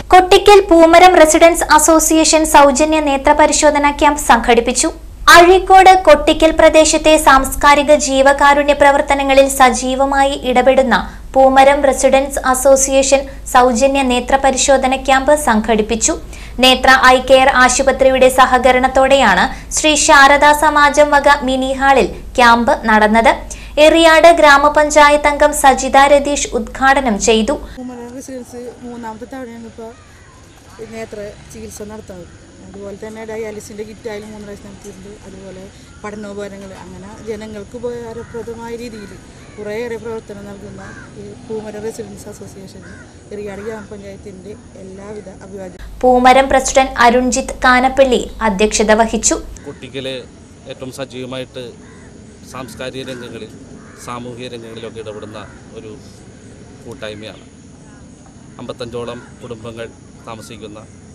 കൊട്ടിക്കൽ പൂമരം residence association സൗജന്യ നേത്രപരിശോധന camp സംഘടിപ്പിച്ചു അഴീക്കോട് കൊട്ടിക്കൽ പ്രദേശത്തെ സാംസ്കാരിക ജീവകാരുണ്യ പ്രവർത്തനങ്ങളിൽ സജീവമായി ഇടപെടുന്ന പൂമരം റെസിഡൻസ് അസോസിയേഷൻ സൗജന്യ നേത്രപരിശോധന ക്യാമ്പ് സംഘടിപ്പിച്ചു നേത്ര ഐ കെയർ ആശുപത്രിയുടെ സഹകരണത്തോടെയാണ് ശ്രീ ശാരദാ സമാജം വക മിനി ഹാളിൽ ക്യാമ്പ് നടന്നത് എറിയാട് ഗ്രാമപഞ്ചായത്ത് അംഗം സജിത രതീഷ് ഉദ്ഘാടനം ചെയ്തു കുമരൻ റെസിഡൻസ് മൂന്നാമത്തെ തവണയാണ് ഇപ്പോൾ നേത്ര ചികിത്സ നടത്തുന്നത് അതുപോലെ തന്നെ ഡയാലിസിൻ്റെ കിറ്റായാലും മൂന്ന് പ്രാവശ്യം നടത്തിയിട്ടുണ്ട് അതുപോലെ പഠനോപകരണങ്ങൾ അങ്ങനെ ജനങ്ങൾക്ക് ഉപകാരപ്രദമായ രീതിയിൽ കുറേയേറെ പ്രവർത്തനം നൽകുന്ന ഈ പൂമര റെസിഡൻസ് അസോസിയേഷൻ എറിയാട് ഗ്രാമപഞ്ചായത്തിൻ്റെ എല്ലാവിധ അഭിവാദ്യം പൂമരം പ്രസിഡന്റ് അരുൺജിത്ത് കാനപ്പള്ളി അധ്യക്ഷത വഹിച്ചു കുട്ടിക്കല് ഏറ്റവും സജീവമായിട്ട് സാംസ്കാരിക രംഗങ്ങളിൽ സാമൂഹിക രംഗങ്ങളിലൊക്കെ ഇടപെടുന്ന ഒരു കൂട്ടായ്മയാണ് അമ്പത്തഞ്ചോളം കുടുംബങ്ങൾ താമസിക്കുന്ന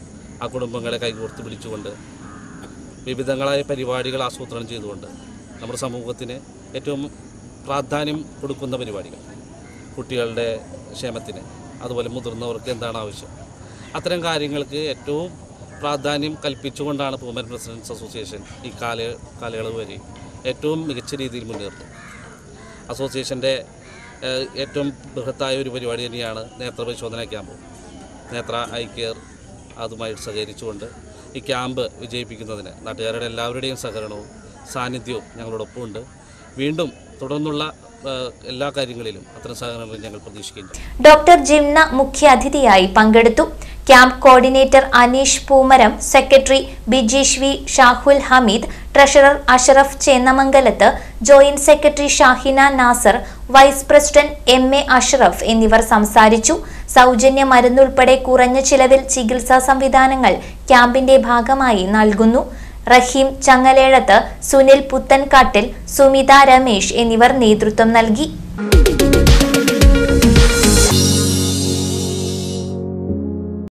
ആ കുടുംബങ്ങളെ കൈകോർത്ത് പിടിച്ചുകൊണ്ട് വിവിധങ്ങളായ പരിപാടികൾ ആസൂത്രണം ചെയ്തുകൊണ്ട് നമ്മുടെ സമൂഹത്തിന് ഏറ്റവും പ്രാധാന്യം കൊടുക്കുന്ന പരിപാടികൾ കുട്ടികളുടെ ക്ഷേമത്തിന് അതുപോലെ മുതിർന്നവർക്ക് എന്താണ് ആവശ്യം അത്തരം കാര്യങ്ങൾക്ക് ഏറ്റവും പ്രാധാന്യം കൽപ്പിച്ചുകൊണ്ടാണ് പൂമൻ പ്രസിഡൻസ് അസോസിയേഷൻ ഈ കാല കാലയളവ് വരെ ഏറ്റവും മികച്ച രീതിയിൽ മുന്നേറുന്നത് അസോസിയേഷൻ്റെ ഏഹ്, ഏറ്റവും ബൃഹത്തായ ഒരു പരിപാടി തന്നെയാണ് നേത്രപരിശോധന ക്യാമ്പ് നേത്ര ഐ കെയർ അതുമായിട്ട് സഹകരിച്ചുകൊണ്ട് ഈ ക്യാമ്പ് വിജയിപ്പിക്കുന്നതിന് നാട്ടുകാരുടെ എല്ലാവരുടെയും സഹകരണവും സാന്നിധ്യവും ഞങ്ങളോടൊപ്പം ഉണ്ട് വീണ്ടും തുടർന്നുള്ള ഏഹ്, എല്ലാ കാര്യങ്ങളിലും അത്തരം സഹകരണങ്ങൾ ഞങ്ങൾ പ്രതീക്ഷിക്കുന്നു ഡോക്ടർ ജിംന മുഖ്യാതിഥിയായി പങ്കെടുത്തു camp coordinator Aneesh Poomaram secretary Bijeesh V Shahul Hameed treasurer Ashraf Chennamangalath joint secretary Shahina Nasar vice president M A Ashraf എന്നിവർ സംസാരിച്ചു സൗജന്യ മരുന്നുൾപ്പെടെ കുറഞ്ഞ ചിലവിൽ ചികിത്സാ സംവിധാനങ്ങൾ ക്യാമ്പിന്റെ ഭാഗമായി നൽകുന്നു റഹീം ചങ്ങലേഴത്ത് സുനിൽ പുത്തൻകാട്ടിൽ സുമിത രമേശ് എന്നിവർ നേതൃത്വം നൽകി